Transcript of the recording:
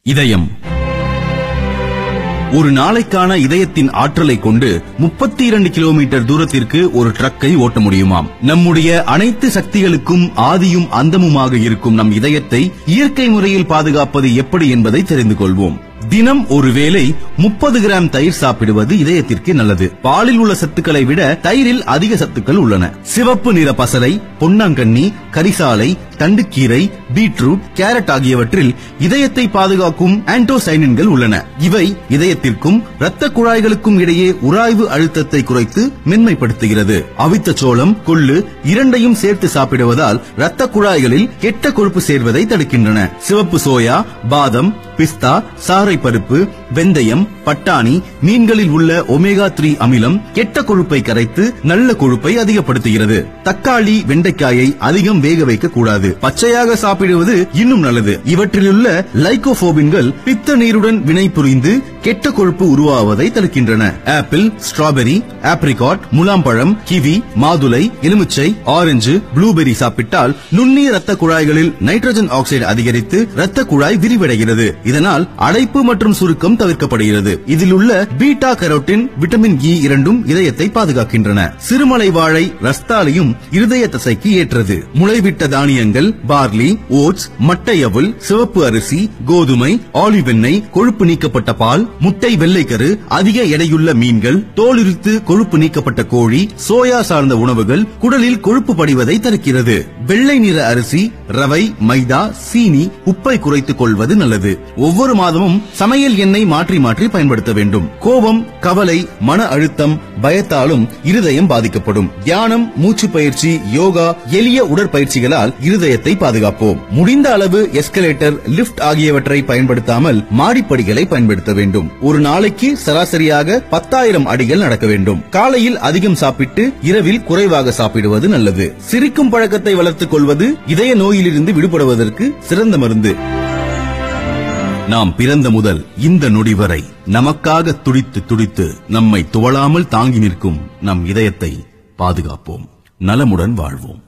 இதயம் ஒரு நாளைக்கான இதயத்தின் ஆற்றலை கொண்டு முப்பத்தி இரண்டு கிலோமீட்டர் தூரத்திற்கு ஒரு ட்ரக்கை ஓட்ட முடியுமாம் நம்முடைய அனைத்து சக்திகளுக்கும் ஆதியும் அந்தமுமாக இருக்கும் நம் இதயத்தை இயற்கை முறையில் பாதுகாப்பது எப்படி என்பதை தெரிந்து கொள்வோம் தினம் ஒருவேளை முப்பது கிராம் தயிர் சாப்பிடுவது இதயத்திற்கு நல்லது பாலில் உள்ள சத்துக்களை விட தயிரில் அதிக சத்துக்கள் உள்ளன சிவப்பு நிற பசலை பொன்னாங்கண்ணி கரிசாலை தண்டுக்கீரை பீட்ரூட் கேரட் ஆகியவற்றில் இதயத்தை பாதுகாக்கும் ஆன்டோசைனின்கள் உள்ளன இவை இதயத்திற்கும் இரத்த குழாய்களுக்கும் இடையே உராய்வு அழுத்தத்தை குறைத்து மென்மைப்படுத்துகிறது அவித்த சோளம் கொள்ளு இரண்டையும் சேர்த்து சாப்பிடுவதால் இரத்த குழாய்களில் கெட்ட கொழுப்பு சேர்வதை தடுக்கின்றன சிவப்பு சோயா பாதம் பிஸ்தா சாறை பருப்பு வெந்தயம் பட்டாணி மீன்களில் உள்ள ஒமேகா த்ரீ அமிலம் கெட்ட கொழுப்பை கரைத்து நல்ல கொழுப்பை அதிகப்படுத்துகிறது தக்காளி வெண்டைக்காயை அதிகம் வேக வைக்க கூடாது பச்சையாக சாப்பிடுவது இன்னும் நல்லது இவற்றிலுள்ள லைகோபோபின்கள் பித்த நீருடன் வினை புரிந்து கெட்ட கொழுப்பு உருவாவதை தடுக்கின்றன ஆப்பிள் ஸ்ட்ராபெரி ஆப்ரிகாட் முலாம்பழம் கிவி மாதுளை எலுமிச்சை ஆரஞ்சு ப்ளூபெரி சாப்பிட்டால் நுண்ணிய ரத்த குழாய்களில் நைட்ரஜன் ஆக்சைடு அதிகரித்து ரத்த குழாய் விரிவடைகிறது இதனால் அடைப்பு மற்றும் சுருக்கம் தவிர்க்கப்படுகிறது இதில் உள்ள பீட்டா கரோட்டின் விட்டமின் இ இரண்டும் இதயத்தை பாதுகாக்கின்றன சிறுமலை வாழை ரஸ்தாலியும் இருதய தசைக்கு ஏற்றது முளைவிட்ட தானியங்கள் பார்லி ஓட்ஸ் மட்டையவுல் சிவப்பு அரிசி கோதுமை ஆலிவ் எண்ணெய் கொழுப்பு நீக்கப்பட்ட பால் முட்டை வெள்ளைக்கரு அதிக எடையுள்ள மீன்கள் தோலுரித்து கொழுப்பு நீக்கப்பட்ட கோழி சோயா சார்ந்த உணவுகள் குடலில் கொழுப்பு படிவதை தடுக்கிறது வெள்ளை நிற அரிசி ரவை மைதா சீனி உப்பை குறைத்துக் கொள்வது நல்லது ஒவ்வொரு மாதமும் சமையல் எண்ணெய் மாற்றி மாற்றி பயன்படுத்த வேண்டும் கோபம் கவலை மன அழுத்தம் பயத்தாலும் இருதயம் பாதிக்கப்படும் தியானம் மூச்சு பயிற்சி யோகா எளிய உடற்பயிற்சிகளால் இருதயத்தை பாதுகாப்போம் முடிந்த அளவு எஸ்கலேட்டர் லிப்ட் ஆகியவற்றை பயன்படுத்தாமல் மாடிப்படிகளை பயன்படுத்த வேண்டும் ஒரு நாளைக்கு சராசரியாக பத்தாயிரம் அடிகள் நடக்க வேண்டும் காலையில் அதிகம் சாப்பிட்டு இரவில் குறைவாக சாப்பிடுவது நல்லது சிரிக்கும் பழக்கத்தை வளர்த்துக் கொள்வது இதய நோயிலிருந்து விடுபடுவதற்கு சிறந்த மருந்து நாம் பிறந்த முதல் இந்த நொடி வரை நமக்காக துடித்து துடித்து நம்மை துவளாமல் தாங்கி நிற்கும் நம் இதயத்தை பாதுகாப்போம் நலமுடன் வாழ்வோம்